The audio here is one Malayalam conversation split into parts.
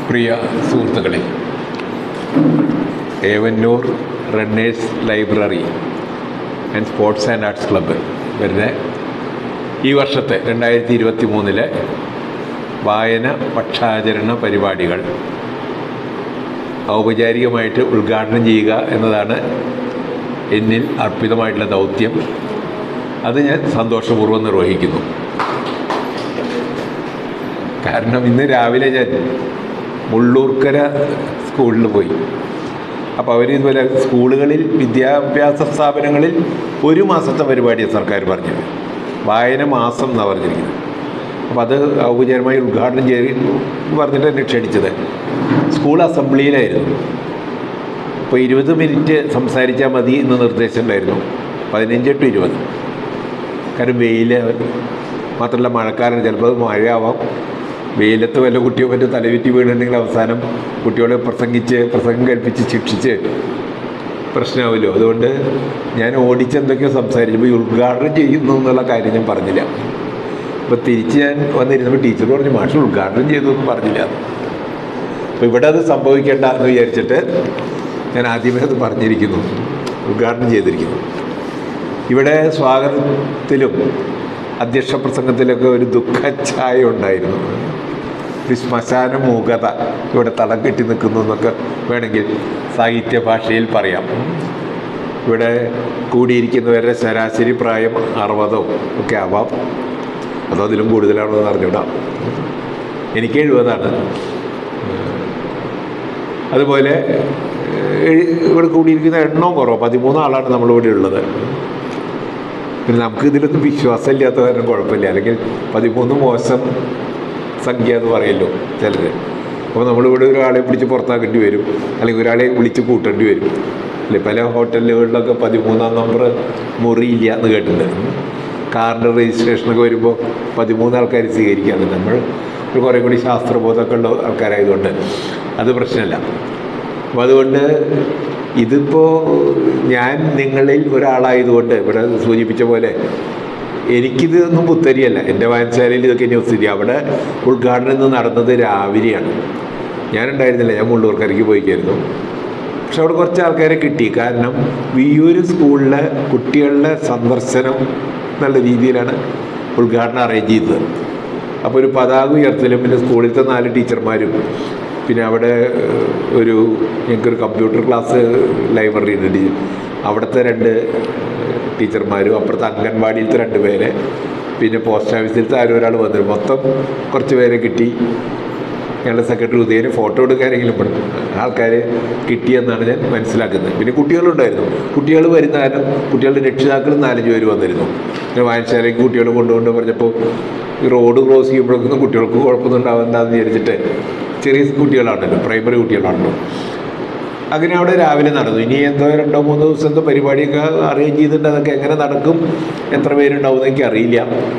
പ്രിയ സുഹൃത്തുക്കളെ Evannur runners library and sports and arts club വരുന്ന ഈ വർഷത്തെ രണ്ടായിരത്തി ഇരുപത്തി മൂന്നിലെ വായന പക്ഷാചരണ പരിപാടികൾ ഔപചാരികമായിട്ട് ഉദ്ഘാടനം ചെയ്യുക എന്നതാണ് എന്നിൽ അർപ്പിതമായിട്ടുള്ള ദൗത്യം അത് ഞാൻ സന്തോഷപൂർവ്വം നിർവഹിക്കുന്നു കാരണം ഇന്ന് രാവിലെ ഞാൻ മുള്ളൂർക്കര സ്കൂളിൽ പോയി അപ്പോൾ അവർ ഇതുപോലെ സ്കൂളുകളിൽ വിദ്യാഭ്യാസ സ്ഥാപനങ്ങളിൽ ഒരു മാസത്തെ പരിപാടിയാണ് സർക്കാർ പറഞ്ഞത് വായന മാസം എന്നാണ് പറഞ്ഞിരിക്കുന്നത് അപ്പോൾ അത് ഔപചാരികമായി ഉദ്ഘാടനം ചെയ്ത് പറഞ്ഞിട്ട് എന്നെ ക്ഷണിച്ചത് സ്കൂൾ അസംബ്ലിയിലായിരുന്നു അപ്പോൾ ഇരുപത് മിനിറ്റ് സംസാരിച്ചാൽ മതി എന്ന് നിർദ്ദേശം ഉണ്ടായിരുന്നു പതിനഞ്ച് ടു ഇരുപത് കാരണം വെയിൽ മാത്രമല്ല മഴക്കാലം ചിലപ്പോൾ അത് മഴയാവാം വെയിലത്ത് വല്ല കുട്ടിയോ മറ്റോ തലവിറ്റി വീണിട്ടുണ്ടെങ്കിൽ അവസാനം കുട്ടികളെ പ്രസംഗിച്ച് പ്രസംഗം കൽപ്പിച്ച് ശിക്ഷിച്ച് പ്രശ്നമാവുമല്ലോ അതുകൊണ്ട് ഞാൻ ഓടിച്ചെന്തൊക്കെയോ സംസാരിച്ചപ്പോൾ ഈ ഉദ്ഘാടനം ചെയ്യുന്നു എന്നുള്ള കാര്യം ഞാൻ പറഞ്ഞില്ല അപ്പോൾ തിരിച്ച് ഞാൻ വന്നിരുന്നപ്പോൾ ടീച്ചർ പറഞ്ഞു മാഷ് ഉദ്ഘാടനം ചെയ്തു എന്ന് പറഞ്ഞില്ല അപ്പോൾ ഇവിടെ അത് സംഭവിക്കേണ്ട എന്ന് വിചാരിച്ചിട്ട് ഞാൻ ആദ്യമേ അത് പറഞ്ഞിരിക്കുന്നു ഉദ്ഘാടനം ചെയ്തിരിക്കുന്നു ഇവിടെ സ്വാഗതത്തിലും അധ്യക്ഷ പ്രസംഗത്തിലൊക്കെ ഒരു ദുഃഖഛായ ഉണ്ടായിരുന്നു ഒരു ശ്മശാന മൂകത ഇവിടെ തളം കെട്ടി നിൽക്കുന്നു എന്നൊക്കെ വേണമെങ്കിൽ സാഹിത്യ ഭാഷയിൽ പറയാം ഇവിടെ കൂടിയിരിക്കുന്നവരുടെ ശരാശരി പ്രായം അറുപതോ ഒക്കെ ആവാം അതോ അതിലും കൂടുതലാണോ എന്ന് അറിഞ്ഞൂടാം എനിക്ക് എഴുപതാണ് അതുപോലെ ഏഹ്, ഇവിടെ കൂടിയിരിക്കുന്ന എണ്ണവും കുറവ് പതിമൂന്ന് ആളാണ് നമ്മളിവിടെ ഉള്ളത് പിന്നെ നമുക്ക് ഇതിലൊന്നും വിശ്വാസമില്ലാത്ത കാരണം കുഴപ്പമില്ല അല്ലെങ്കിൽ പതിമൂന്ന് മോശം സംഖ്യ എന്ന് പറയല്ലോ ചിലർ അപ്പോൾ നമ്മളിവിടെ ഒരാളെ പിടിച്ച് പുറത്താക്കേണ്ടി വരും അല്ലെങ്കിൽ ഒരാളെ വിളിച്ച് കൂട്ടേണ്ടി വരും അല്ലെ പല ഹോട്ടലുകളിലൊക്കെ പതിമൂന്നാം നമ്പർ മുറിയില്ല എന്ന് കേട്ടിട്ടുണ്ട് കാറിൻ്റെ രജിസ്ട്രേഷനൊക്കെ വരുമ്പോൾ പതിമൂന്ന് ആൾക്കാർ സ്വീകരിക്കാറുണ്ട് നമ്മൾ ഒരു കുറേ കൂടി ശാസ്ത്രബോധമൊക്കെ ഉള്ള ആൾക്കാരായതുകൊണ്ട് അത് പ്രശ്നമല്ല അപ്പോൾ അതുകൊണ്ട് ഇതിപ്പോൾ ഞാൻ നിങ്ങളിൽ ഒരാളായതുകൊണ്ട് ഇവിടെ സൂചിപ്പിച്ച പോലെ എനിക്കിതൊന്നും പുത്തരിയല്ല എൻ്റെ വായനശാലയിൽ ഇതൊക്കെ ഇനി സ്ഥിതി അവിടെ ഉദ്ഘാടനം ഇന്ന് നടന്നത് രാവിലെയാണ് ഞാനുണ്ടായിരുന്നില്ല ഞാൻ മുള്ളൂർക്കരയ്ക്ക് പോയിക്കായിരുന്നു പക്ഷെ അവിടെ കുറച്ച് ആൾക്കാരെ കിട്ടി കാരണം വിയൂർ സ്കൂളിലെ കുട്ടികളുടെ സന്ദർശനം എന്നുള്ള രീതിയിലാണ് ഉദ്ഘാടനം അറേഞ്ച് ചെയ്തത് അപ്പോൾ ഒരു പതാക ഉയർത്തലും പിന്നെ സ്കൂളിലത്തെ നാല് ടീച്ചർമാരും പിന്നെ അവിടെ ഏഹ്, ഒരു ഞങ്ങൾക്കൊരു കമ്പ്യൂട്ടർ ക്ലാസ് ലൈബ്രറി ഉണ്ട് അവിടുത്തെ രണ്ട് ടീച്ചർമാരും അപ്പുറത്തെ അംഗൻവാടിയിലത്തെ രണ്ട് പേരെ പിന്നെ പോസ്റ്റ് ഓഫീസിലത്തെ ആരും ഒരാൾ വന്നിരുന്നു മൊത്തം കുറച്ച് പേരെ കിട്ടി ഞങ്ങളുടെ സെക്രട്ടറി ഉദയന് ഫോട്ടോ എടുക്കാനെങ്കിലും പെടും ആൾക്കാർ കിട്ടിയെന്നാണ് ഞാൻ മനസ്സിലാക്കുന്നത് പിന്നെ കുട്ടികളുണ്ടായിരുന്നു കുട്ടികൾ വരുന്ന കാരണം കുട്ടികളുടെ രക്ഷിതാക്കളും നാലഞ്ച് പേര് വന്നിരുന്നു പിന്നെ വായനശാലയ്ക്ക് കുട്ടികൾ കൊണ്ടുകൊണ്ട് പറഞ്ഞപ്പോൾ ഈ റോഡ് ക്രോസ് ചെയ്യുമ്പോഴൊന്നും കുട്ടികൾക്ക് കുഴപ്പമൊന്നും ഉണ്ടാവണ്ടെന്ന് വിചാരിച്ചിട്ട് ചെറിയ കുട്ടികളാണല്ലോ പ്രൈമറി കുട്ടികളാണല്ലോ അങ്ങനെ അവിടെ രാവിലെ നടന്നു ഇനി എന്തോ രണ്ടോ മൂന്നോ ദിവസത്തെ പരിപാടിയൊക്കെ അറേഞ്ച് ചെയ്തിട്ട് അതൊക്കെ എങ്ങനെ നടക്കും എത്ര പേരുണ്ടാവും എന്ന് എനിക്ക് അറിയില്ല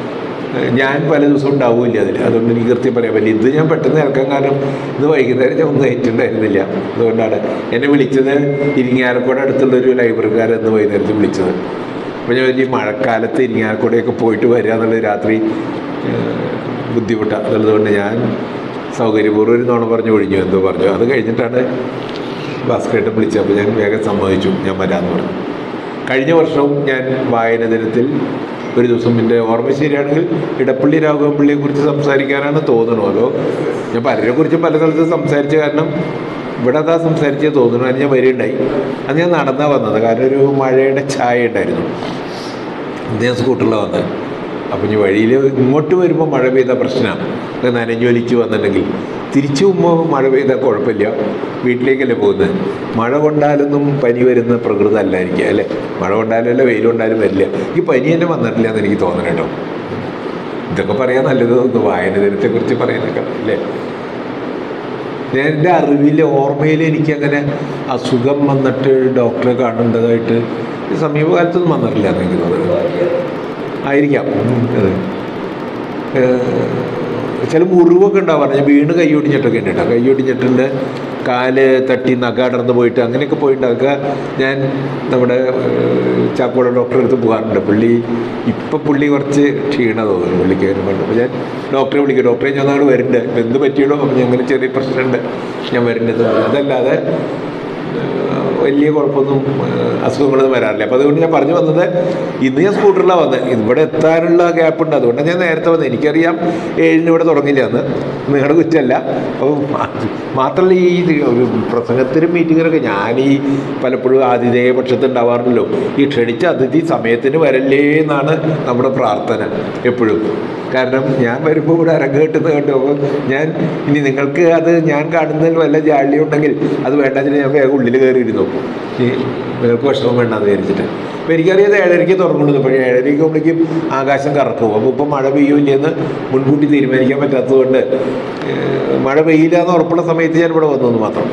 ഞാൻ പല ദിവസവും ഉണ്ടാവില്ല അതിൽ അതുകൊണ്ട് എനിക്ക് കൃത്യം പറയാൻ പറ്റില്ല ഇത് ഞാൻ പെട്ടെന്ന് ഇറക്കാൻ കാരണം ഇത് വൈകുന്നേരം ഞാൻ ഒന്നും ഏറ്റുണ്ടായിരുന്നില്ല അതുകൊണ്ടാണ് എന്നെ വിളിച്ചത് ഇരിങ്ങാലക്കുട അടുത്തുള്ള ഒരു ലൈബ്രറിക്കാരെന്ന് വൈകുന്നേരത്ത് വിളിച്ചത് അപ്പോൾ ഞാൻ ഈ മഴക്കാലത്ത് ഇരിങ്ങാലക്കുടയൊക്കെ പോയിട്ട് വരിക എന്നുള്ളത് രാത്രി ബുദ്ധിമുട്ടാണ് അതുള്ളതുകൊണ്ട് ഞാൻ സൗകര്യപൂർവ്വം ഒരു നോണ പറഞ്ഞു ഒഴിഞ്ഞു എന്തോ പറഞ്ഞു അത് കഴിഞ്ഞിട്ടാണ് ഭാസ്കരേട്ടൻ വിളിച്ചത് അപ്പോൾ ഞാൻ വേഗം സമ്മതിച്ചു ഞാൻ വരാമെന്ന് പറഞ്ഞു കഴിഞ്ഞ വർഷവും ഞാൻ വായന ദിനത്തിൽ ഒരു ദിവസം എൻ്റെ ഓർമ്മ ശരിയാണെങ്കിൽ ഇടപ്പള്ളി രാഘവൻപിള്ളിയെ കുറിച്ച് സംസാരിക്കാനാണ് തോന്നുന്നു അതോ ഞാൻ പലരെ കുറിച്ച് പല സ്ഥലത്ത് സംസാരിച്ച കാരണം ഇവിടെ അതാ സംസാരിച്ചേ തോന്നുന്നു അതിന് ഞാൻ വരികയുണ്ടായി അത് ഞാൻ നടന്നാണ് വന്നത് കാരണം ഒരു മഴയുടെ ഛായ ഉണ്ടായിരുന്നു അദ്ദേഹം സ്കൂട്ടറിലാണ് വന്നത് അപ്പം ഇനി വഴിയിൽ ഇങ്ങോട്ട് വരുമ്പോൾ മഴ പെയ്ത പ്രശ്നമാണ് അത് നനഞ്ഞൊലിച്ച് വന്നിട്ടുണ്ടെങ്കിൽ തിരിച്ചു പോകുമ്പോൾ മഴ പെയ്താൽ കുഴപ്പമില്ല വീട്ടിലേക്കല്ലേ പോകുന്നത് മഴ കൊണ്ടാലൊന്നും പനി വരുന്ന പ്രകൃതം അല്ലായിരിക്കും അല്ലേ മഴ കൊണ്ടാലല്ല വെയിൽ കൊണ്ടാലും വരില്ല ഈ പനി തന്നെ വന്നിട്ടില്ല എന്ന് എനിക്ക് തോന്നണം കേട്ടോ ഇതൊക്കെ പറയാൻ നല്ലത് തോന്നുന്നു വായന ദിനത്തെക്കുറിച്ച് പറയാനൊക്കെ അല്ലേ ഞാൻ എൻ്റെ അറിവിൽ ഓർമ്മയിൽ എനിക്കങ്ങനെ അസുഖം വന്നിട്ട് ഡോക്ടറെ കാണേണ്ടതായിട്ട് ഈ സമീപകാലത്തൊന്നും വന്നിട്ടില്ല എന്ന് എനിക്ക് തോന്നുന്നു ആയിരിക്കാം ഉം, അതെ ഏഹ്, ചില മുറിവൊക്കെ ഉണ്ടാവാറ് ഞാൻ വീണ് കൈ ഒടിഞ്ഞിട്ടൊക്കെ ഉണ്ട് കേട്ടോ കൈ ഒടിഞ്ഞിട്ടുണ്ട് കാല് തട്ടി നഖ അടർന്ന് പോയിട്ട് അങ്ങനെയൊക്കെ പോയിട്ട് അതൊക്കെ ഞാൻ നമ്മുടെ ഏഹ്, ചാക്കോള ഡോക്ടറെ അടുത്ത് പോകാറുണ്ട് പുള്ളി ഇപ്പം പുള്ളി കുറച്ച് ക്ഷീണ തോന്നുന്നു പുള്ളിക്ക് വരുമ്പോൾ അപ്പോൾ ഞാൻ ഡോക്ടറെ വിളിക്കും ഡോക്ടറെ ഞാൻ നാളെ വരുന്നുണ്ട് ഇപ്പം എന്ത് പറ്റിയടോ അപ്പം ഞാൻ അങ്ങനെ ചെറിയ പ്രശ്നമുണ്ട് ഞാൻ വരുന്നത് അതല്ലാതെ ഏഹ്, വലിയ കുഴപ്പമൊന്നും ഏഹ്, അസുഖങ്ങളൊന്നും വരാറില്ല അപ്പോൾ അതുകൊണ്ട് ഞാൻ പറഞ്ഞു വന്നത് ഇന്ന് ഞാൻ സ്കൂട്ടറിലാണ് വന്നത് ഇവിടെ എത്താനുള്ള ഗ്യാപ്പ് ഉണ്ട് അതുകൊണ്ടാണ് ഞാൻ നേരത്തെ വന്നത് എനിക്കറിയാം ഏഴിന് ഇവിടെ തുടങ്ങില്ല എന്ന് നിങ്ങളുടെ കുറ്റമല്ല അപ്പോൾ മാത്രമല്ല ഈ ഇത് ഒരു പ്രസംഗത്തിനും മീറ്റിങ്ങിനൊക്കെ ഞാൻ ഈ പലപ്പോഴും ആതിഥേയ പക്ഷത്ത് ഉണ്ടാവാറുണ്ടല്ലോ ഈ ക്ഷണിച്ച അതിഥി സമയത്തിന് വരല്ലേ എന്നാണ് നമ്മുടെ പ്രാർത്ഥന എപ്പോഴും കാരണം ഞാൻ വരുമ്പോൾ ഇവിടെ അരങ്ങേട്ടുന്നത് കണ്ടു അപ്പോൾ ഞാൻ ഇനി നിങ്ങൾക്ക് അത് ഞാൻ കാണുന്നതിൽ വല്ല ജാള്യം ഉണ്ടെങ്കിൽ അത് വേണ്ടെങ്കിൽ ഞാൻ വേഗം ഉള്ളിൽ കയറിയിരുന്നു ഈ നിങ്ങൾക്ക് വിഷമം വേണ്ടെന്ന് വിചാരിച്ചിട്ട് അപ്പോൾ എനിക്കറിയാതെ ഏഴരയ്ക്ക് തുറങ്ങുള്ളൂ പക്ഷേ ഏഴരയ്ക്ക് ആകുമ്പോഴേക്കും ആകാശം കറക്കും അപ്പോൾ ഇപ്പം മഴ പെയ്യൂല്ലെന്ന് മുൻകൂട്ടി തീരുമാനിക്കാൻ പറ്റാത്തതുകൊണ്ട് ഏഹ്, മഴ പെയ്യില്ല എന്ന് ഉറപ്പുള്ള സമയത്ത് ഞാൻ ഇവിടെ വന്നു എന്ന് മാത്രം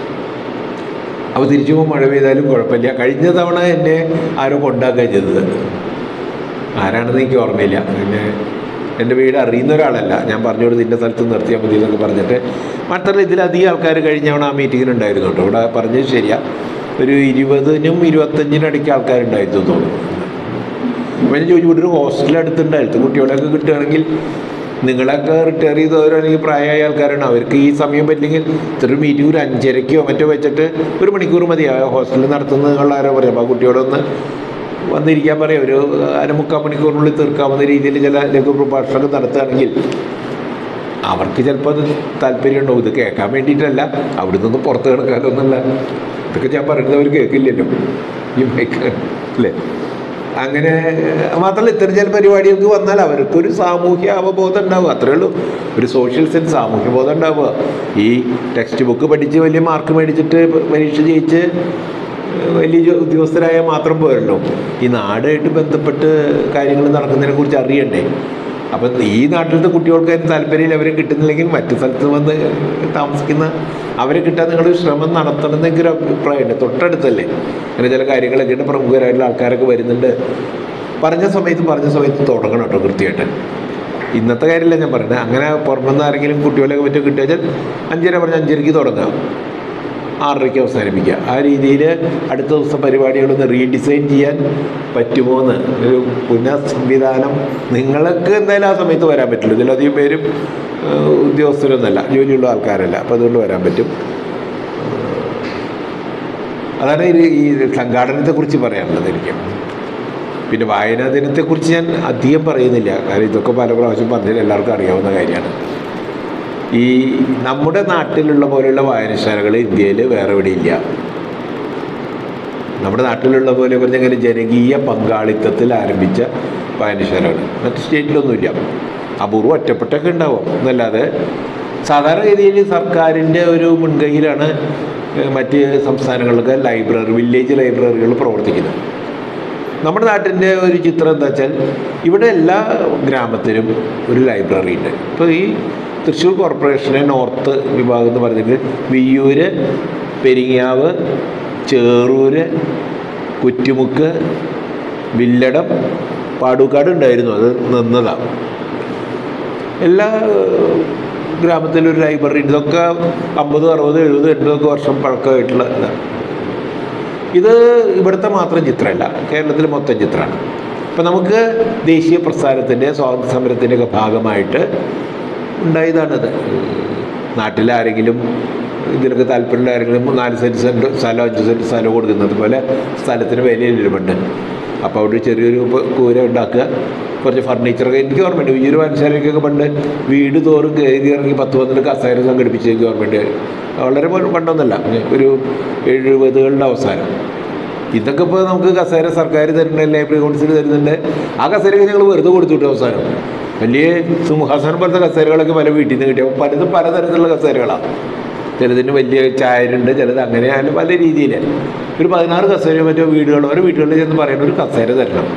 അപ്പോൾ തിരിച്ചു പോകുമ്പോൾ മഴ പെയ്താലും കുഴപ്പമില്ല കഴിഞ്ഞ തവണ എന്നെ ആരോ കൊണ്ടാക്കുക ചെയ്തത് ആരാണെന്ന് എനിക്ക് ഓർമ്മയില്ല പിന്നെ എൻ്റെ വീട് അറിയുന്ന ഒരാളല്ല ഞാൻ പറഞ്ഞു കൊടുത്ത് ഇന്ന സ്ഥലത്ത് നിർത്തിയാൽ മതി എന്നൊക്കെ പറഞ്ഞിട്ട് മാത്രമല്ല ഇതിലധികം ആൾക്കാർ കഴിഞ്ഞ തവണ ആ മീറ്റിങ്ങിന് ഉണ്ടായിരുന്നു കേട്ടോ ഇവിടെ പറഞ്ഞത് ശരിയാ ഒരു ഇരുപതിനും ഇരുപത്തഞ്ചിനും ഇടയ്ക്ക് ആൾക്കാരുണ്ടായിരുന്നു എന്ന് തോന്നുന്നു അപ്പോൾ ഞാൻ ചോദിച്ചു ഇവിടെ ഒരു ഹോസ്റ്റൽ അടുത്തുണ്ടായിരുന്നു കുട്ടികളെയൊക്കെ കിട്ടുകയാണെങ്കിൽ നിങ്ങളൊക്കെ റിട്ടയർ ചെയ്തവരോ അല്ലെങ്കിൽ പ്രായമായ ആൾക്കാരാണ് അവർക്ക് ഈ സമയം പറ്റില്ലെങ്കിൽ ഇത്ര മീറ്റിംഗ് ഒരു അഞ്ചരയ്ക്കോ മറ്റോ വെച്ചിട്ട് ഒരു മണിക്കൂർ മതി ആ ഹോസ്റ്റലിൽ നടത്തുന്നതിനുള്ള ആരോ പറയാം അപ്പോൾ ആ കുട്ടിയോടൊന്ന് വന്നിരിക്കാൻ പറയാം ഒരു അരമുക്കാൽ മണിക്കൂറിനുള്ളിൽ തീർക്കാവുന്ന രീതിയിൽ ചില ലഘു പ്രഭാഷണങ്ങൾ നടത്തുകയാണെങ്കിൽ അവർക്ക് ചിലപ്പോൾ അത് താല്പര്യമുണ്ടാവും ഇത് കേൾക്കാൻ വേണ്ടിയിട്ടല്ല അവിടെ നിന്ന് പുറത്ത് കിടക്കാനൊന്നുമല്ല ഇതൊക്കെ ഞാൻ പറയുന്നത് അവർ കേൾക്കില്ലല്ലോ ഈ മൈക്ക് അല്ലേ അങ്ങനെ മാത്രമല്ല ഇത്തരം ചില പരിപാടികൾക്ക് വന്നാൽ അവർക്കൊരു സാമൂഹ്യ അവബോധം ഉണ്ടാവുക അത്രേ ഉള്ളൂ ഒരു സോഷ്യൽ സെൻസ് സാമൂഹ്യ ബോധം ഉണ്ടാവുക ഈ ടെക്സ്റ്റ് ബുക്ക് പഠിച്ച് വലിയ മാർക്ക് മേടിച്ചിട്ട് പരീക്ഷ ജയിച്ച് വലിയ ജോ- ഉദ്യോഗസ്ഥരായ മാത്രം പോരല്ലോ ഈ നാടായിട്ട് ബന്ധപ്പെട്ട് കാര്യങ്ങൾ നടക്കുന്നതിനെ കുറിച്ച് അറിയണ്ടേ അപ്പം ഈ നാട്ടിലത്തെ കുട്ടികൾക്ക് അതിന് താല്പര്യമില്ല അവരെ കിട്ടുന്നില്ലെങ്കിൽ മറ്റു സ്ഥലത്ത് വന്ന് താമസിക്കുന്ന അവരെ കിട്ടാൻ നിങ്ങൾ ശ്രമം നടത്തണം എന്നൊക്കെ ഒരു അഭിപ്രായമുണ്ട് തൊട്ടടുത്തല്ലേ അങ്ങനെ ചില കാര്യങ്ങളൊക്കെ ഉണ്ട് പ്രമുഖരായിട്ടുള്ള ആൾക്കാരൊക്കെ വരുന്നുണ്ട് പറഞ്ഞ സമയത്ത് പറഞ്ഞ സമയത്ത് തുടങ്ങണം കേട്ടോ കൃത്യമായിട്ട് ഇന്നത്തെ കാര്യമല്ല ഞാൻ പറയുന്നത് അങ്ങനെ പുറമെന്ന് ആരെങ്കിലും കുട്ടികളെയൊക്കെ പറ്റും കിട്ടുക വെച്ചാൽ അഞ്ചര പറഞ്ഞ് അഞ്ചരയ്ക്ക് തുടങ്ങാം ആറരയ്ക്ക് അവസാനിപ്പിക്കുക ആ രീതിയിൽ അടുത്ത ദിവസം പരിപാടികളൊന്ന് റീഡിസൈൻ ചെയ്യാൻ പറ്റുമോ എന്ന് ഒരു പുനഃസംവിധാനം നിങ്ങൾക്ക് എന്തായാലും ആ സമയത്ത് വരാൻ പറ്റില്ല ഇതിലധികം പേരും ഏഹ്, ഉദ്യോഗസ്ഥരൊന്നുമല്ല ജോലിയുള്ള ആൾക്കാരല്ല അപ്പോൾ അതുകൊണ്ട് വരാൻ പറ്റും അതാണ് ഈ ഈ സംഘാടനത്തെക്കുറിച്ച് പറയാനുള്ളത് എനിക്ക് പിന്നെ വായനാ ദിനത്തെക്കുറിച്ച് ഞാൻ അധികം പറയുന്നില്ല കാരണം ഇതൊക്കെ പല പ്രാവശ്യം പറഞ്ഞാൽ എല്ലാവർക്കും അറിയാവുന്ന കാര്യമാണ് ഈ നമ്മുടെ നാട്ടിലുള്ള പോലെയുള്ള വായനശാലകൾ ഇന്ത്യയിൽ വേറെ എവിടെയില്ല നമ്മുടെ നാട്ടിലുള്ള പോലെ പറഞ്ഞെങ്കിൽ ജനകീയ പങ്കാളിത്തത്തിൽ ആരംഭിച്ച വായനശാലകൾ മറ്റ് സ്റ്റേറ്റിലൊന്നുമില്ല അപൂർവം ഒറ്റപ്പെട്ടൊക്കെ ഉണ്ടാവും എന്നല്ലാതെ സാധാരണഗതിയിൽ സർക്കാരിൻ്റെ ഒരു മുൻകൈയിലാണ് ഏഹ്, മറ്റ് സംസ്ഥാനങ്ങളിലൊക്കെ ലൈബ്രറി വില്ലേജ് ലൈബ്രറികൾ പ്രവർത്തിക്കുന്നത് നമ്മുടെ നാട്ടിൻ്റെ ഒരു ചിത്രം എന്താ വെച്ചാൽ ഇവിടെ എല്ലാ ഗ്രാമത്തിലും ഒരു ലൈബ്രറി ഉണ്ട് ഇപ്പോൾ ഈ തൃശ്ശൂർ കോർപ്പറേഷനെ നോർത്ത് വിഭാഗം എന്ന് പറഞ്ഞിട്ട് വിയ്യൂര് പെരിങ്ങാവ് ചേറൂര് കുറ്റുമുക്ക് വില്ലടം പാടൂക്കാട് ഉണ്ടായിരുന്നു അത് നിന്നതാണ് എല്ലാ ഏഹ്, ഗ്രാമത്തിലും ഒരു ലൈബ്രറി ഉണ്ട് ഇതൊക്കെ അമ്പത് അറുപത് എഴുപത് എൺപതൊക്കെ വർഷം പഴക്കമായിട്ടുള്ള ഇതാണ് ഇത് ഇവിടുത്തെ മാത്രം ചിത്രമല്ല കേരളത്തിലെ മൊത്തം ചിത്രമാണ് അപ്പം നമുക്ക് ദേശീയ പ്രസ്ഥാനത്തിൻ്റെ സ്വാതന്ത്ര്യ സമരത്തിൻ്റെ ഒക്കെ ഭാഗമായിട്ട് ഉണ്ടായതാണിത് നാട്ടിൽ ആരെങ്കിലും ഇതിലൊക്കെ താല്പര്യമുള്ള ആരെങ്കിലും നാല് സെൻറ്റ് സെൻറ്റ് സ്ഥലം അഞ്ച് സെൻറ്റ് സ്ഥലം കൊടുക്കുന്നത് പോലെ സ്ഥലത്തിന് വിലയില്ല പണ്ട് അപ്പോൾ അവിടെ ചെറിയൊരു പ- കൂര ഉണ്ടാക്കുക കുറച്ച് ഫർണിച്ചറൊക്കെ എനിക്ക് ഓർമ്മയുണ്ട് ഈ ഒരു വായനശാലയ്ക്കൊക്കെ പണ്ട് വീട് തോറും കയറി ഇറങ്ങി പത്ത് പന്ത്രണ്ട് കസേര സംഘടിപ്പിച്ച് ഗവൺമെൻറ് വളരെ പ- പണ്ടൊന്നല്ല ഒരു എഴുപതുകളുടെ അവസാനം ഇതൊക്കെ ഇപ്പോൾ നമുക്ക് കസേര സർക്കാർ തരുന്നുണ്ട് ലൈബ്രറി കൗൺസിൽ തരുന്നുണ്ട് ആ കസേരയൊക്കെ ഞങ്ങൾ വെറുതെ കൊടുത്തു വിട്ടു അവസാനം വലിയ സിംഹാസനം പോലത്തെ കസേരകളൊക്കെ പല വീട്ടിൽ നിന്ന് കിട്ടിയ അപ്പോൾ പലതും പലതരത്തിലുള്ള കസേരകളാണ് ചിലതിന് വലിയ ചായരുണ്ട് ചിലത് അങ്ങനെ ആയാലും പല രീതിയിൽ ഒരു പതിനാറ് കസേര മറ്റോ വീടുകൾ ഓരോ വീടുകളിൽ ചെന്ന് പറയുന്ന ഒരു കസേര തരണം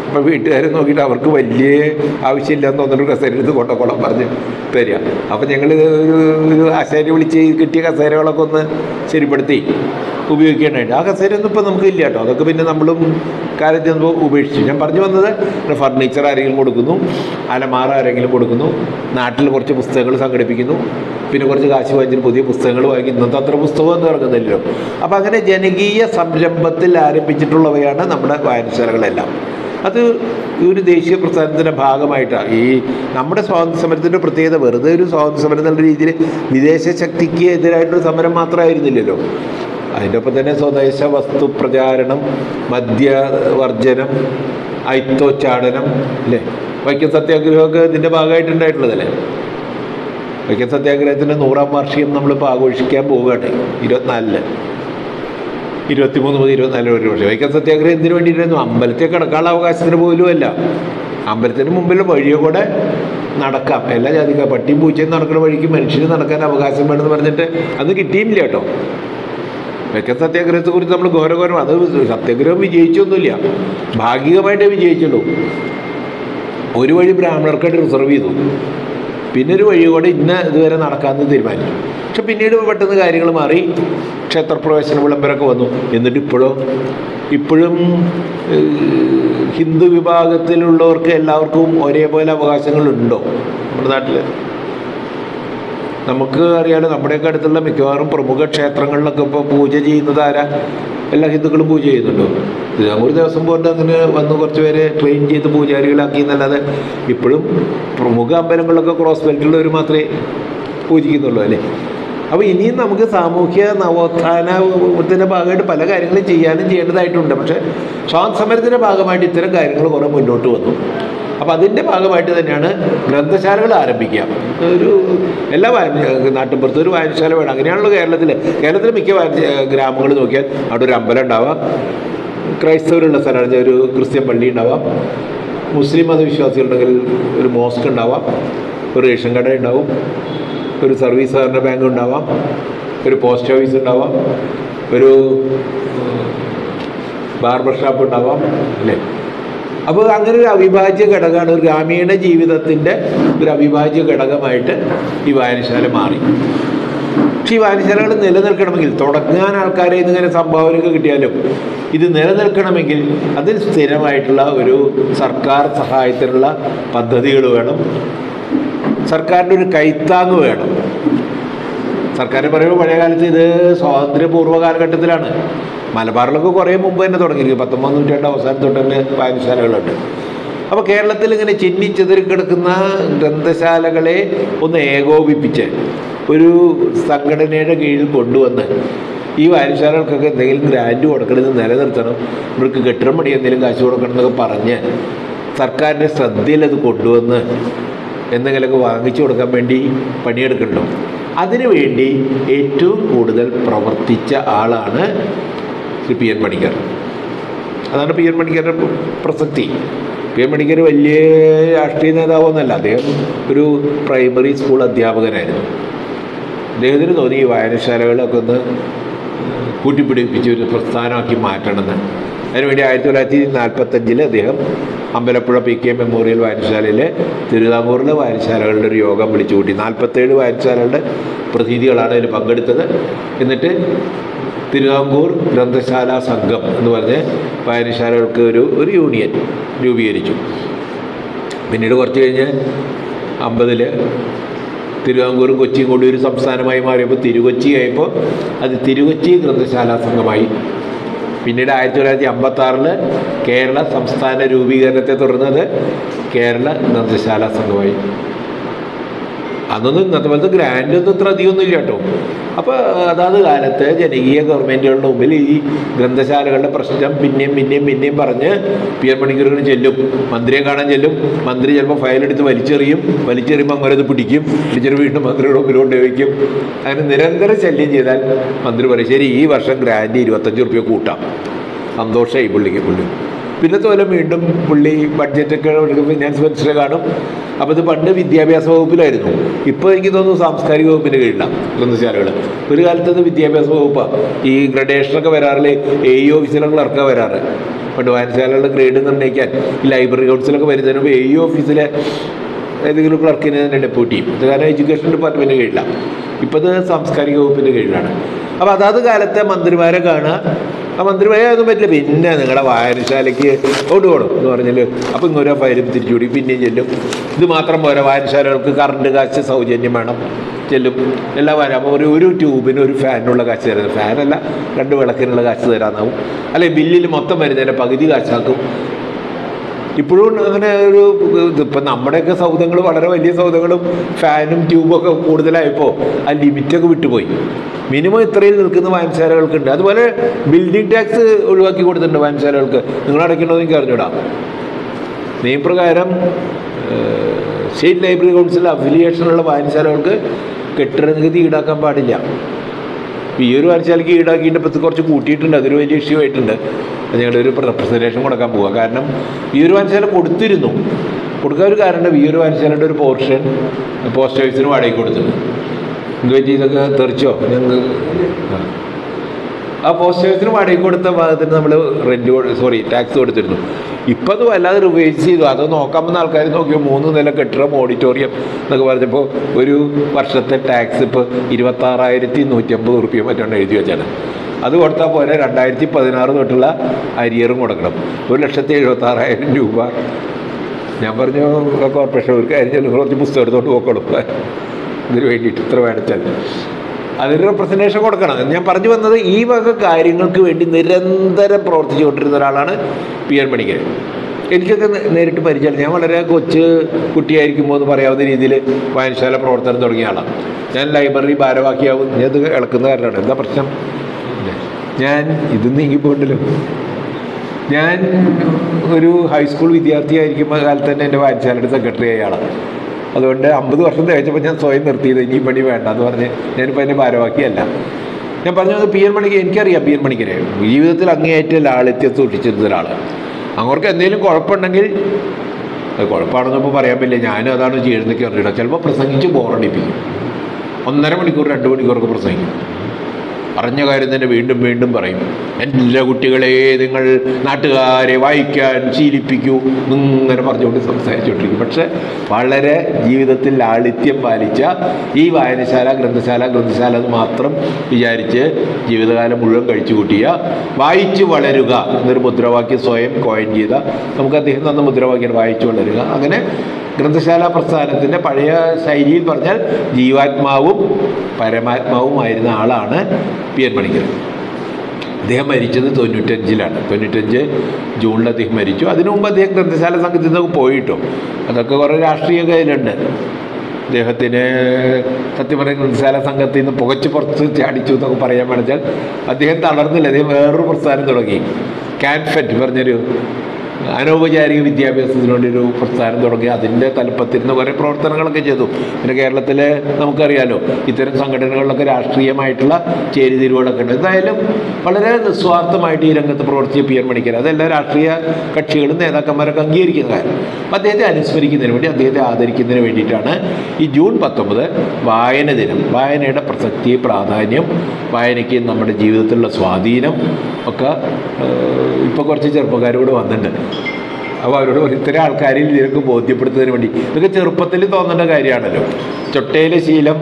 അപ്പോൾ വീട്ടുകാരെ നോക്കിയിട്ട് അവർക്ക് വലിയ ആവശ്യമില്ലാന്ന് തോന്നുന്നു കസേര എടുത്ത് കൊണ്ടക്കോളം പറഞ്ഞ് തരിക അപ്പം ഞങ്ങൾ ഒരു കസേര വിളിച്ച് കിട്ടിയ കസേരകളൊക്കെ ഒന്ന് ശരിപ്പെടുത്തി ഉപയോഗിക്കാനായിട്ട് ആ കസേരയൊന്നും ഇപ്പം നമുക്ക് ഇല്ല കേട്ടോ അതൊക്കെ പിന്നെ നമ്മളും കാലത്ത് ചെന്നപ്പോൾ ഉപേക്ഷിച്ചു ഞാൻ പറഞ്ഞു വന്നത് ഫർണിച്ചർ ആരെങ്കിലും കൊടുക്കുന്നു അലമാറ ആരെങ്കിലും കൊടുക്കുന്നു നാട്ടിൽ കുറച്ച് പുസ്തകങ്ങൾ സംഘടിപ്പിക്കുന്നു പിന്നെ കുറച്ച് കാശ് വാങ്ങിച്ചിട്ട് പുതിയ പുസ്തകങ്ങൾ വാങ്ങി ഇന്നത്തെ അത്ര പുസ്തകമൊന്നും ഇറങ്ങുന്നില്ലല്ലോ അപ്പം അങ്ങനെ ജനകീയ സംരംഭത്തിൽ ആരംഭിച്ചിട്ടുള്ളവയാണ് നമ്മുടെ വായനശാലകളെല്ലാം അത് ഈ ഒരു ദേശീയ പ്രസ്ഥാനത്തിൻ്റെ ഭാഗമായിട്ടാണ് ഈ നമ്മുടെ സ്വാതന്ത്ര്യ സമരത്തിൻ്റെ പ്രത്യേകത വെറുതെ ഒരു സ്വാതന്ത്ര്യ സമരം എന്നുള്ള രീതിയിൽ വിദേശ ശക്തിക്ക് എതിരായിട്ടൊരു സമരം മാത്രമായിരുന്നില്ലല്ലോ അതിൻ്റെ ഒപ്പം തന്നെ സ്വദേശ വസ്തു പ്രചാരണം മദ്യവർജനം ഐത്തോച്ചാടനം അല്ലേ വൈക്കം സത്യാഗ്രഹമൊക്കെ ഇതിൻ്റെ ഭാഗമായിട്ടുണ്ടായിട്ടുള്ളതല്ലേ വൈക്കം സത്യാഗ്രഹത്തിൻ്റെ നൂറാം വാർഷികം നമ്മളിപ്പോൾ ആഘോഷിക്കാൻ പോവുകയാണ് ഇരുപത്തിനാലില് ഇരുപത്തിമൂന്ന് മുതൽ ഇരുപത്തിനാല് വരെ വർഷം വൈക്കം സത്യാഗ്രഹം എന്തിനു വേണ്ടിയിട്ടായിരുന്നു അമ്പലത്തിൽ കിടക്കാനുള്ള അവകാശത്തിന് പോലും അല്ല അമ്പലത്തിന് മുമ്പിൽ വഴിയോ കൂടെ നടക്കാം എല്ലാ ജാതിക്ക പട്ടിയും പൂച്ചയും നടക്കുന്ന വഴിക്ക് മനുഷ്യന് നടക്കാൻ അവകാശം വേണമെന്ന് പറഞ്ഞിട്ട് അത് കിട്ടിയില്ല കേട്ടോ വൈക്കം സത്യാഗ്രഹത്തെ കുറിച്ച് നമ്മൾ ഘോരഘോരം അത് സത്യാഗ്രഹം വിജയിച്ചൊന്നുമില്ല ഭാഗികമായിട്ടേ വിജയിച്ചുള്ളൂ ഒരു വഴി ബ്രാഹ്മണർക്കായിട്ട് റിസർവ് ചെയ്തു പിന്നെ ഒരു വഴി കൂടെ ഇന്ന ഇതുവരെ നടക്കാമെന്ന് തീരുമാനിച്ചു പക്ഷെ പിന്നീട് പെട്ടെന്ന് കാര്യങ്ങൾ മാറി ക്ഷേത്രപ്രവേശന വിളംബരമൊക്കെ വന്നു എന്നിട്ട് ഇപ്പോഴും ഇപ്പോഴും ഏഹ്, ഹിന്ദു വിഭാഗത്തിലുള്ളവർക്ക് എല്ലാവർക്കും ഒരേപോലെ അവകാശങ്ങളുണ്ടോ നമ്മുടെ നാട്ടിൽ നമുക്ക് അറിയാലോ നമ്മുടെയൊക്കെ അടുത്തുള്ള മിക്കവാറും പ്രമുഖ ക്ഷേത്രങ്ങളിലൊക്കെ ഇപ്പോൾ പൂജ ചെയ്യുന്നത് ആരാ എല്ലാ ഹിന്ദുക്കളും പൂജ ചെയ്യുന്നുണ്ടോ ഒരു ദിവസം പോലെ അങ്ങനെ വന്ന് കുറച്ച് പേരെ ട്രെയിൻ ചെയ്ത് പൂജാരികളാക്കി എന്നല്ലാതെ ഇപ്പോഴും പ്രമുഖ അമ്പലങ്ങളിലൊക്കെ ക്രോസ് ബെൽറ്റുള്ളവർ മാത്രമേ പൂജിക്കുന്നുള്ളൂ അല്ലേ അപ്പോൾ ഇനിയും നമുക്ക് സാമൂഹ്യ നവോത്ഥാനത്തിൻ്റെ ഭാഗമായിട്ട് പല കാര്യങ്ങളും ചെയ്യാനും ചെയ്യേണ്ടതായിട്ടുണ്ട് പക്ഷേ സ്വാതന്ത്ര്യ സമരത്തിൻ്റെ ഭാഗമായിട്ട് ഇത്തരം കാര്യങ്ങൾ കുറേ മുന്നോട്ട് വന്നു അപ്പോൾ അതിൻ്റെ ഭാഗമായിട്ട് തന്നെയാണ് ഗ്രന്ഥശാലകൾ ആരംഭിക്കുക ഒരു എല്ലാ വായന നാട്ടിൻപുറത്തും ഒരു വായനശാല വേണം അങ്ങനെയാണല്ലോ കേരളത്തിൽ കേരളത്തിലെ മിക്ക വായന ഗ്രാമങ്ങൾ നോക്കിയാൽ അവിടെ ഒരു അമ്പലം ഉണ്ടാവാം ക്രൈസ്തവരുള്ള സ്ഥലമാണ് ഒരു ക്രിസ്ത്യൻ പള്ളി ഉണ്ടാവാം മുസ്ലിം മതവിശ്വാസികളുണ്ടെങ്കിൽ ഒരു മോസ്ക് ഉണ്ടാവാം ഒരു റേഷൻ കട ഉണ്ടാവും ഒരു സർവീസ് സഹകരണ ബാങ്ക് ഉണ്ടാവാം ഒരു പോസ്റ്റ് ഓഫീസ് ഉണ്ടാവാം ഒരു ബാർബർ ഷാപ്പ് ഉണ്ടാവാം അല്ലേ അപ്പോൾ അങ്ങനെ ഒരു അവിഭാജ്യ ഘടകമാണ് ഒരു ഗ്രാമീണ ജീവിതത്തിൻ്റെ ഒരു അവിഭാജ്യ ഘടകമായിട്ട് ഈ വായനശാല മാറി പക്ഷേ ഈ വായനശാലകൾ നിലനിൽക്കണമെങ്കിൽ തുടങ്ങാൻ ആൾക്കാരെ ഇന്നിങ്ങനെ സംഭാവനയൊക്കെ കിട്ടിയാലും ഇത് നിലനിൽക്കണമെങ്കിൽ അതിന് സ്ഥിരമായിട്ടുള്ള ഒരു സർക്കാർ സഹായത്തിനുള്ള പദ്ധതികൾ വേണം സർക്കാരിൻ്റെ ഒരു കൈത്താങ് വേണം സർക്കാർ പറയുമ്പോൾ പഴയ കാലത്ത് ഇത് സ്വാതന്ത്ര്യപൂർവ്വ കാലഘട്ടത്തിലാണ് മലബാറിലൊക്കെ കുറേ മുമ്പ് തന്നെ തുടങ്ങിയിരിക്കും പത്തൊമ്പത് നൂറ്റാണ്ട് അവസാനം തൊട്ട് തന്നെ വായനശാലകളുണ്ട് അപ്പോൾ കേരളത്തിൽ ഇങ്ങനെ ചിന്നിച്ചെതിരി കിടക്കുന്ന ഗ്രന്ഥശാലകളെ ഒന്ന് ഏകോപിപ്പിച്ച് ഒരു സംഘടനയുടെ കീഴിൽ കൊണ്ടുവന്ന് ഈ വായനശാലകൾക്കൊക്കെ എന്തെങ്കിലും ഗ്രാൻഡ് കൊടുക്കണമെന്ന് നിലനിർത്തണം ഇവർക്ക് കെട്ടിടം പണി എന്തെങ്കിലും കാശ് കൊടുക്കണം എന്നൊക്കെ പറഞ്ഞ് സർക്കാരിൻ്റെ ശ്രദ്ധയിൽ അത് കൊണ്ടുവന്ന് എന്തെങ്കിലുമൊക്കെ വാങ്ങിച്ചു കൊടുക്കാൻ വേണ്ടി പണിയെടുക്കണ്ടോ അതിനുവേണ്ടി ഏറ്റവും കൂടുതൽ പ്രവർത്തിച്ച ആളാണ് ശ്രീ പി എൻ പണിക്കർ അതാണ് പി എൻ പണിക്കരുടെ പ്രസക്തി പി എൻ പണിക്കർ വലിയ രാഷ്ട്രീയ നേതാവൊന്നുമല്ല അദ്ദേഹം ഒരു പ്രൈമറി സ്കൂൾ അധ്യാപകനായിരുന്നു അദ്ദേഹത്തിന് തോന്നി ഈ വായനശാലകളൊക്കെ ഒന്ന് കൂട്ടിപ്പിടിപ്പിച്ച് ഒരു പ്രസ്ഥാനമാക്കി മാറ്റണമെന്ന് അതിനുവേണ്ടി ആയിരത്തി തൊള്ളായിരത്തി നാൽപ്പത്തഞ്ചിൽ അദ്ദേഹം അമ്പലപ്പുഴ പി കെ മെമ്മോറിയൽ വായനശാലയിലെ തിരുവിതാംകൂറിലെ വായനശാലകളുടെ ഒരു യോഗം വിളിച്ചു കൂട്ടി നാൽപ്പത്തേഴ് വായനശാലകളുടെ പ്രതിനിധികളാണ് അതിൽ പങ്കെടുത്തത് എന്നിട്ട് തിരുവിതാംകൂർ ഗ്രന്ഥശാല സംഘം എന്ന് പറഞ്ഞ് വായനശാലകൾക്ക് ഒരു ഒരു യൂണിയൻ രൂപീകരിച്ചു പിന്നീട് കുറച്ച് കഴിഞ്ഞ് അമ്പതിൽ തിരുവിതാംകൂറും കൊച്ചിയും കൂടി ഒരു സംസ്ഥാനമായി മാറിയപ്പോൾ തിരുകൊച്ചി ആയപ്പോൾ അത് തിരുകൊച്ചി ഗ്രന്ഥശാല സംഘമായി പിന്നീട് ആയിരത്തി തൊള്ളായിരത്തി അമ്പത്തി ആറില് കേരള സംസ്ഥാന രൂപീകരണത്തെ തുടർന്നത് കേരള ഗ്രന്ഥശാല സംഘമായി അന്നൊന്നും ഇന്നത്തെ പോലത്തെ ഗ്രാൻഡ് ഒന്നും ഇത്ര അധികമൊന്നും ഇല്ല കേട്ടോ അപ്പോൾ അതാത് കാലത്ത് ജനകീയ ഗവൺമെൻറ്റുകളുടെ മുമ്പിൽ ഈ ഗ്രന്ഥശാലകളുടെ പ്രശ്നം പിന്നെയും പിന്നെയും പിന്നെയും പറഞ്ഞ് പി എൻ മണിക്കൂറുകൾ ചെല്ലും മന്ത്രിയെ കാണാൻ ചെല്ലും മന്ത്രി ചിലപ്പോൾ ഫയലെടുത്ത് വലിച്ചെറിയും വലിച്ചെറിയുമ്പോൾ അങ്ങനെ അത് പിടിക്കും പിടിച്ചെറി വീണ്ടും മന്ത്രിയുടെ മുമ്പിൽ കൊണ്ട് വയ്ക്കും അങ്ങനെ നിരന്തരം ശല്യം ചെയ്താൽ മന്ത്രി പറയും ശരി ഈ വർഷം ഗ്രാൻഡ് ഇരുപത്തഞ്ച് റുപ്യ കൂട്ടാം സന്തോഷമായി പുള്ളിക്ക് പുള്ളി പിന്നത്തെ പോലെ വീണ്ടും പുള്ളി ബഡ്ജറ്റൊക്കെ എടുക്കും ഫിനാൻസ് മിനിസ്റ്ററെ കാണും അപ്പോൾ ഇത് പണ്ട് വിദ്യാഭ്യാസ വകുപ്പിലായിരുന്നു ഇപ്പോൾ എനിക്ക് തോന്നുന്നു സാംസ്കാരിക വകുപ്പിൻ്റെ കീഴിലാണ് ഗ്രന്ഥശാലകൾ ഒരു കാലത്ത് അത് വിദ്യാഭ്യാസ വകുപ്പാണ് ഈ ഗ്രഡേഷനൊക്കെ വരാറില്ലേ എ ഇ ഓഫീസിലൊക്കെ ക്ലർക്കാണ് വരാറ് പണ്ട് വായനശാലകളുടെ ഗ്രേഡ് നിർണ്ണയിക്കാൻ ഈ ലൈബ്രറി കൗൺസിലൊക്കെ വരുന്നതിന് മുമ്പ് എ ഇ ഓഫീസിലെ ഏതെങ്കിലും ക്ലർക്കിനെ തന്നെ ഡെപ്യൂട്ടി ചെയ്യും ഇത് കാരണം എഡ്യൂക്കേഷൻ ഡിപ്പാർട്ട്മെൻറ്റിൻ്റെ കീഴിലാണ് ഇപ്പോൾ ഇത് സാംസ്കാരിക വകുപ്പിൻ്റെ കീഴിലാണ് അപ്പോൾ അതാത് കാലത്തെ മന്ത്രിമാരെ കാണുക ആ മന്ത്രിമാരെ ഒന്നും പറ്റില്ല പിന്നെ നിങ്ങളുടെ വായനശാലയ്ക്ക് കൊണ്ട് പോകണം എന്ന് പറഞ്ഞാൽ അപ്പോൾ ഇങ്ങോരോ ഫയലും തിരിച്ചുകൂടി പിന്നെയും ചെല്ലും ഇത് മാത്രം പോരാ വായനശാലകൾക്ക് കറണ്ട് കാശ് സൗജന്യം വേണം ചെല്ലും എല്ലാ വായന അപ്പോൾ ഒരു ഒരു ട്യൂബിന് ഒരു ഫാനിനുള്ള കാശ് തരുന്നത് ഫാനല്ല രണ്ട് വിളക്കിനുള്ള കാശ് തരാനാവും അല്ലെ ബില്ലിൽ മൊത്തം വരുന്നതിൻ്റെ പകുതി കാശാക്കും ഇപ്പോഴും അങ്ങനെ ഒരു ഇപ്പം നമ്മുടെയൊക്കെ സൗദങ്ങൾ വളരെ വലിയ സൗദങ്ങളും ഫാനും ട്യൂബൊക്കെ കൂടുതലായപ്പോൾ ആ ലിമിറ്റൊക്കെ വിട്ടുപോയി മിനിമം ഇത്രയിൽ നിൽക്കുന്ന വായനശാലകൾക്കുണ്ട് അതുപോലെ ബിൽഡിംഗ് ടാക്സ് ഒഴിവാക്കി കൊടുത്തിട്ടുണ്ട് വായനശാലകൾക്ക് നിങ്ങൾ അടയ്ക്കണമെന്ന് എനിക്ക് അറിഞ്ഞൂടാ നിയമപ്രകാരം സ്റ്റേറ്റ് ലൈബ്രറി കൗൺസിൽ അഫിലിയേഷനുള്ള വായനശാലകൾക്ക് കെട്ടിട നികുതി ഈടാക്കാൻ പാടില്ല ഈ ഒരു വായനശാലയ്ക്ക് ഈടാക്കിയിട്ട് ഇപ്പം ഇത് കുറച്ച് കൂട്ടിയിട്ടുണ്ട് അതൊരു വലിയ ഇഷ്യൂ ആയിട്ടുണ്ട് അത് ഞങ്ങളൊരു റെപ്രസെൻറ്റേഷൻ കൊടുക്കാൻ പോവുക കാരണം ഈ ഒരു വായനശാല കൊടുത്തിരുന്നു കൊടുക്കാൻ ഒരു കാരണം ഈ ഒരു വായനശാലയുടെ ഒരു പോർഷൻ പോസ്റ്റ് ഓഫീസിന് വാടകയ്ക്ക് കൊടുത്തിട്ടുണ്ട് എന്ത് പറ്റി ഇതൊക്കെ തെറിച്ചോ ഞങ്ങൾ ആ. ആ പോസ്റ്റ് ഓഫീസിന് വാടകയ്ക്ക് കൊടുത്ത ഭാഗത്തിന് നമ്മൾ റെൻറ്റ് സോറി ടാക്സ് കൊടുത്തിരുന്നു ഇപ്പം അത് വല്ലാതെ റിവൈസ് ചെയ്തു അത് നോക്കാൻ വന്ന ആൾക്കാർ നോക്കിയോ മൂന്ന് നില കെട്ടിടം ഓഡിറ്റോറിയം എന്നൊക്കെ പറഞ്ഞപ്പോൾ ഒരു വർഷത്തെ ടാക്സ് ഇപ്പോൾ ഇരുപത്താറായിരത്തി നൂറ്റമ്പത് റുപ്യ മറ്റാണ് എഴുതി വെച്ചാണ് അത് കൊടുത്താൽ പോരെ രണ്ടായിരത്തി പതിനാറ് തൊട്ടുള്ള അരിയറും കൊടുക്കണം ഒരു ലക്ഷത്തി എഴുപത്താറായിരം രൂപ ഞാൻ പറഞ്ഞു ആ കോർപ്പറേഷൻ ഒരു കാര്യം ചെയ്യണം, നിങ്ങൾ കുറച്ച് പുസ്തകം എടുത്തോണ്ട് പോക്കോളും ഇതിന് വേണ്ടിയിട്ട് ഇത്ര വേണിച്ചാൽ അതിന് റെപ്രസെൻറ്റേഷൻ കൊടുക്കണം ഞാൻ പറഞ്ഞു വന്നത് ഈ വക കാര്യങ്ങൾക്ക് വേണ്ടി നിരന്തരം പ്രവർത്തിച്ചുകൊണ്ടിരുന്ന ഒരാളാണ് പി എൻ മണിക്കർ എനിക്കൊക്കെ നേ- നേരിട്ട് പരിചയം ഞാൻ വളരെ കൊച്ച് കുട്ടിയായിരിക്കുമ്പോൾ എന്ന് പറയാവുന്ന രീതിയിൽ വായനശാല പ്രവർത്തനം തുടങ്ങിയ ആളാണ് ഞാൻ ലൈബ്രറി ഭാരവാക്കിയാവും ഞാൻ ഇത് ഇളക്കുന്ന കാരണമാണ് എന്താ പ്രശ്നം ഞാൻ ഇത് നീങ്ങിപ്പോണ്ടല്ലോ ഞാൻ ഒരു ഹൈസ്കൂൾ വിദ്യാർത്ഥിയായിരിക്കുമ്പോൾ കാലത്ത് തന്നെ എൻ്റെ വായനശാലയുടെ സെക്രട്ടറി ആയ ആളാണ് അതുകൊണ്ട് അമ്പത് വർഷം തേച്ചപ്പോൾ ഞാൻ സ്വയം നിർത്തിയത് ഇനി ഈ പണി വേണ്ട എന്ന് പറഞ്ഞ് ഞാനിപ്പോൾ എൻ്റെ ഭാരവാക്കിയല്ല ഞാൻ പറഞ്ഞത് പി എൻ മണിക്ക് എനിക്കറിയാം പി എൻ മണിക്കരെ ജീവിതത്തിൽ അങ്ങേയറ്റം ലാളിത്യം സൂക്ഷിച്ചിരുന്ന ഒരാളാണ് അവർക്ക് എന്തെങ്കിലും കുഴപ്പമുണ്ടെങ്കിൽ അത് കുഴപ്പമാണെന്നപ്പോൾ പറയാൻ പറ്റില്ല ഞാനും അതാണ് ചെയ്യുന്നതൊക്കെ അറിയണം ചിലപ്പോൾ പ്രസംഗിച്ച് ബോറടിപ്പിക്കും ഒന്നര മണിക്കൂർ രണ്ട് മണിക്കൂറൊക്കെ പ്രസംഗിക്കും അറിഞ്ഞ കാര്യം തന്നെ വീണ്ടും വീണ്ടും പറയും എല്ലാ കുട്ടികളെ നിങ്ങൾ നാട്ടുകാരെ വായിക്കാൻ ശീലിപ്പിക്കൂ ഇങ്ങനെ പറഞ്ഞുകൊണ്ട് സംസാരിച്ചുകൊണ്ടിരിക്കും പക്ഷെ വളരെ ജീവിതത്തിൽ ലാളിത്യം പാലിച്ച ഈ വായനശാല ഗ്രന്ഥശാല ഗ്രന്ഥശാല എന്ന് മാത്രം വിചാരിച്ച് ജീവിതകാലം മുഴുവൻ കഴിച്ചു കൂട്ടിയ വായിച്ചു വളരുക എന്നൊരു മുദ്രാവാക്യം സ്വയം കോയിൻ ചെയ്ത നമുക്ക് അദ്ദേഹം തന്ന മുദ്രാവാക്യം വായിച്ചു വളരുക അങ്ങനെ ഗ്രന്ഥശാല പ്രസ്ഥാനത്തിൻ്റെ പഴയ ശൈലിയിൽ പറഞ്ഞാൽ ജീവാത്മാവും പരമാത്മാവുമായിരുന്ന ആളാണ് പി എൻ മണിക്കർ അദ്ദേഹം മരിച്ചത് തൊണ്ണൂറ്റഞ്ചിലാണ് തൊണ്ണൂറ്റഞ്ച് ജൂണിൽ അദ്ദേഹം മരിച്ചു അതിനു മുമ്പ് അദ്ദേഹം ഗ്രന്ഥശാല സംഘത്തിൽ നിന്നൊക്കെ പോയിട്ടോ അതൊക്കെ കുറേ രാഷ്ട്രീയ കയ്യിലുണ്ട് അദ്ദേഹത്തിന് സത്യം പറഞ്ഞ ഗ്രന്ഥശാല സംഘത്തിൽ നിന്ന് പുകച്ച് പുറത്ത് ചാടിച്ചു എന്നൊക്കെ പറയാൻ വേണമെച്ചാൽ അദ്ദേഹം തളർന്നില്ല അദ്ദേഹം വേറൊരു പ്രസ്ഥാനം തുടങ്ങി കാൻഫെറ്റ് പറഞ്ഞൊരു അനൗപചാരിക വിദ്യാഭ്യാസത്തിന് വേണ്ടി ഒരു പ്രസ്ഥാനം തുടങ്ങി അതിൻ്റെ തലപ്പത്തിരുന്ന് കുറേ പ്രവർത്തനങ്ങളൊക്കെ ചെയ്തു പിന്നെ കേരളത്തിൽ നമുക്കറിയാലോ ഇത്തരം സംഘടനകളിലൊക്കെ രാഷ്ട്രീയമായിട്ടുള്ള ചേരിതിരിവുകളൊക്കെ ഉണ്ട് എന്തായാലും വളരെ നിസ്വാർത്ഥമായിട്ട് ഈ രംഗത്ത് പ്രവർത്തിച്ച പി എൻ മണിക്കർ അതെല്ലാ രാഷ്ട്രീയ കക്ഷികളും നേതാക്കന്മാരൊക്കെ അംഗീകരിക്കുന്ന കാര്യം അപ്പം അദ്ദേഹത്തെ അനുസ്മരിക്കുന്നതിന് വേണ്ടി അദ്ദേഹത്തെ ആദരിക്കുന്നതിന് വേണ്ടിയിട്ടാണ് ഈ ജൂൺ പത്തൊമ്പത് വായന ദിനം വായനയുടെ പ്രസക്തി പ്രാധാന്യം വായനയ്ക്ക് നമ്മുടെ ജീവിതത്തിലുള്ള സ്വാധീനം ഒക്കെ ഇപ്പോൾ കുറച്ച് ചെറുപ്പക്കാരോട് വന്നിട്ടുണ്ട് അപ്പോൾ അവരോട് പറയും, ഇത്തരം ആൾക്കാരിൽ ഇതിനൊക്കെ ബോധ്യപ്പെടുത്തുന്നതിന് വേണ്ടി ഇതൊക്കെ ചെറുപ്പത്തിൽ തോന്നേണ്ട കാര്യമാണല്ലോ ചൊട്ടയിലെ ശീലം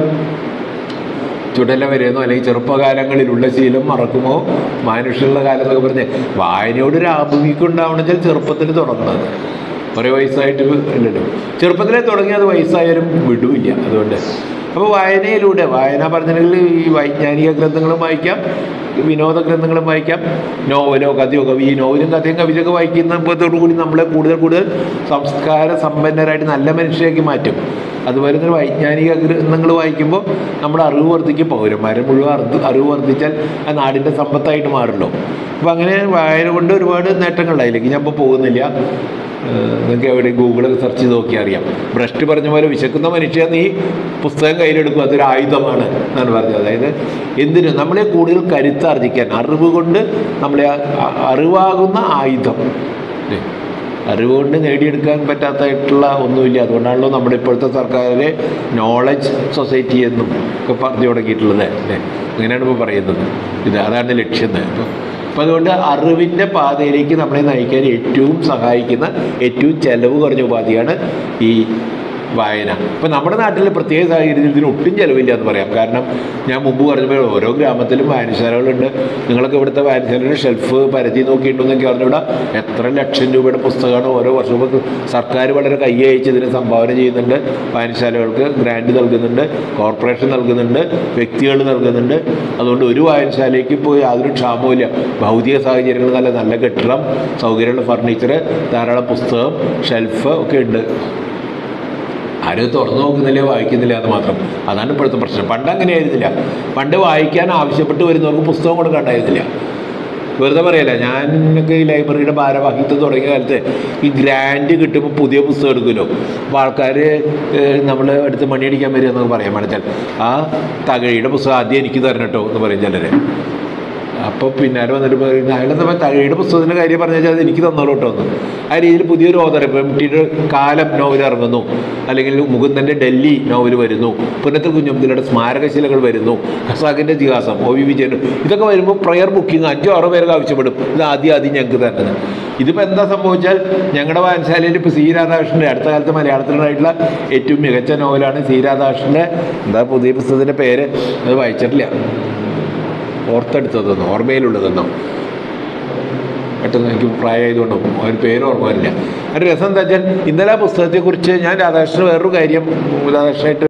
ചുടല വരുന്നോ അല്ലെങ്കിൽ ചെറുപ്പകാലങ്ങളിലുള്ള ശീലം മറക്കുമോ മനുഷ്യനുള്ള കാലം എന്നൊക്കെ പറഞ്ഞ് വായനയോട് ഒരു ആഭിമുഖ്യം ഉണ്ടാവണമെങ്കിൽ ചെറുപ്പത്തിൽ തുടങ്ങണത് കുറേ വയസ്സായിട്ട് ഇല്ലല്ലോ ചെറുപ്പത്തിലേ തുടങ്ങി അത് വയസ്സായാലും വിടുമില്ല അതുകൊണ്ട് അപ്പോൾ വായനയിലൂടെ വായന പറഞ്ഞിട്ടുണ്ടെങ്കിൽ ഈ വൈജ്ഞാനിക ഗ്രന്ഥങ്ങളും വായിക്കാം വിനോദ ഗ്രന്ഥങ്ങളും വായിക്കാം നോവലോ കഥയോ കവി ഈ നോവലും കഥയും കവിതയൊക്കെ വായിക്കുന്നതോടു കൂടി നമ്മളെ കൂടുതൽ കൂടുതൽ സംസ്കാര സമ്പന്നരായിട്ട് നല്ല മനുഷ്യരാക്കി മാറ്റും അതുപോലെ തന്നെ വൈജ്ഞാനിക ഗ്രന്ഥങ്ങൾ വായിക്കുമ്പോൾ നമ്മുടെ അറിവ് വർദ്ധിക്കും പൗരന്മാരെ മുഴുവൻ അറിവ് അറിവ് വർദ്ധിച്ചാൽ ആ നാടിൻ്റെ സമ്പത്തായിട്ട് മാറുമല്ലോ അപ്പോൾ അങ്ങനെ വായന കൊണ്ട് ഒരുപാട് നേട്ടങ്ങളുണ്ടായില്ലെങ്കിൽ ഞാൻ ഇപ്പോൾ പോകുന്നില്ല ഏഹ് നിങ്ങൾക്ക് എവിടെ ഗൂഗിളിൽ സെർച്ച് ചെയ്ത് നോക്കിയാൽ അറിയാം ഭ്രഷ്ട് പറഞ്ഞ പോലെ വിശക്കുന്ന മനുഷ്യൻ നീ പുസ്തകം കയ്യിലെടുക്കും അതൊരു ആയുധമാണ് എന്നാണ് പറഞ്ഞത് അതായത് എന്തിനു നമ്മളെ കൂടുതൽ കരുത്താർജിക്കാൻ അറിവ് കൊണ്ട് നമ്മളെ ആ- ആ- അറിവാകുന്ന ആയുധം അറിവ് കൊണ്ട് നേടിയെടുക്കാൻ പറ്റാത്തതായിട്ടുള്ള ഒന്നുമില്ല അതുകൊണ്ടാണല്ലോ നമ്മുടെ ഇപ്പോഴത്തെ സർക്കാർ നോളജ് സൊസൈറ്റി എന്നും ഒക്കെ പറഞ്ഞു തുടങ്ങിയിട്ടുള്ളത് അല്ലേ അങ്ങനെയാണ് ഇപ്പോൾ പറയുന്നത് ഇത് അതാണ് ലക്ഷ്യം അപ്പോൾ അപ്പം അതുകൊണ്ട് അറിവിൻ്റെ പാതയിലേക്ക് നമ്മളെ നയിക്കാൻ ഏറ്റവും സഹായിക്കുന്ന ഏറ്റവും ചെലവ് കുറഞ്ഞ ഉപാധിയാണ് ഈ വായന ഇപ്പം നമ്മുടെ നാട്ടിൽ പ്രത്യേക സാഹചര്യത്തിൽ ഇതിന് ഒട്ടും ചിലവില്ല എന്ന് പറയാം കാരണം ഞാൻ മുമ്പ് പറഞ്ഞപ്പോൾ ഓരോ ഗ്രാമത്തിലും വായനശാലകളുണ്ട് നിങ്ങളൊക്കെ ഇവിടുത്തെ വായനശാലയുടെ ഷെൽഫ് പരതി നോക്കിയിട്ടുണ്ടെന്നൊക്കെ അറിഞ്ഞൂടാ എത്ര ലക്ഷം രൂപയുടെ പുസ്തകമാണ് ഓരോ വർഷവും ഇപ്പൊ സർക്കാർ വളരെ കൈ അയച്ച് ഇതിന് സംഭാവന ചെയ്യുന്നുണ്ട് വായനശാലകൾക്ക് ഗ്രാൻഡ് നൽകുന്നുണ്ട് കോർപ്പറേഷൻ നൽകുന്നുണ്ട് വ്യക്തികൾ നൽകുന്നുണ്ട് അതുകൊണ്ട് ഒരു വായനശാലയ്ക്ക് ഇപ്പോൾ യാതൊരു ക്ഷാമവുമില്ല ഭൗതിക സാഹചര്യങ്ങൾ നല്ല നല്ല കെട്ടിടം സൗകര്യമുള്ള ഫർണിച്ചർ ധാരാളം പുസ്തകം ഷെൽഫ് ഒക്കെ ഉണ്ട് ആരും തുറന്നു നോക്കുന്നില്ല വായിക്കുന്നില്ല എന്ന് മാത്രം അതാണ് ഇപ്പോഴത്തെ പ്രശ്നം പണ്ട് അങ്ങനെ ആയിരുന്നില്ല പണ്ട് വായിക്കാൻ ആവശ്യപ്പെട്ട് വരുന്നവർക്ക് പുസ്തകം കൊടുക്കാണ്ടായിരുന്നില്ല വെറുതെ പറയല്ല ഞാനൊക്കെ ഈ ലൈബ്രറിയുടെ ഭാരവാഹിത്വം തുടങ്ങിയ കാലത്ത് ഈ ഗ്രാൻഡ് കിട്ടുമ്പോൾ പുതിയ പുസ്തകം എടുക്കുമല്ലോ അപ്പോൾ ആൾക്കാർ നമ്മൾ അടുത്ത് മണിയടിക്കാൻ വരിക എന്നൊക്കെ പറയാൻ വേണമെച്ചാൽ ആ തകഴിയുടെ പുസ്തകം ആദ്യം എനിക്ക് തരണം കേട്ടോ എന്ന് പറയും ചിലർ അപ്പോൾ പിന്നാലെ വന്നിട്ട് പറയുന്നത് അയാളെ നമ്മൾ തകഴിയുടെ പുസ്തകത്തിൻ്റെ കാര്യം പറഞ്ഞാൽ അത് എനിക്ക് തന്നോളൂ കേട്ടോ എന്ന് ആ രീതിയിൽ പുതിയൊരു ഓതർ ഇപ്പം എം ടിയുടെ കാലം നോവൽ ഇറങ്ങുന്നു അല്ലെങ്കിൽ മുകുന്ദൻ്റെ ഡൽഹി നോവൽ വരുന്നു പുന്നത്തെ കുഞ്ഞമ്പതിയുടെ സ്മാരകശിലകൾ വരുന്നു ഖസാക്കിൻ്റെ ഇതിഹാസം ഒ വി വിജയൻ ഇതൊക്കെ വരുമ്പോൾ പ്രയർ ബുക്കിംഗ് അഞ്ചോ ആറോ പേർക്ക് ആവശ്യപ്പെടും ഇത് ആദ്യം ആദ്യം ഞങ്ങൾക്ക് തരുന്നത് ഇതിപ്പോൾ എന്താ സംഭവിച്ചാൽ ഞങ്ങളുടെ വായനശാലയിൽ ഇപ്പോൾ സി രാധാകൃഷ്ണൻ്റെ അടുത്ത കാലത്ത് മലയാളത്തിലുണ്ടായിട്ടുള്ള ഏറ്റവും മികച്ച നോവലാണ് സി രാധാകൃഷ്ണൻ്റെ എന്താ പുതിയ പുസ്തകത്തിൻ്റെ പേര് അത് വായിച്ചിട്ടില്ല ഓർത്തെടുത്തതെന്നോ ഓർമ്മയിലുള്ളതെന്നോ പെട്ടെന്ന് എനിക്ക് പ്രായമായതുകൊണ്ടും ഒരു പേര് ഓർമ്മ വരില്ല ഒരു രസം എന്താ വെച്ചാൽ ഇന്നലെ ആ പുസ്തകത്തെക്കുറിച്ച് ഞാൻ രാധാകൃഷ്ണൻ വേറൊരു കാര്യം രാധാകൃഷ്ണനായിട്ട്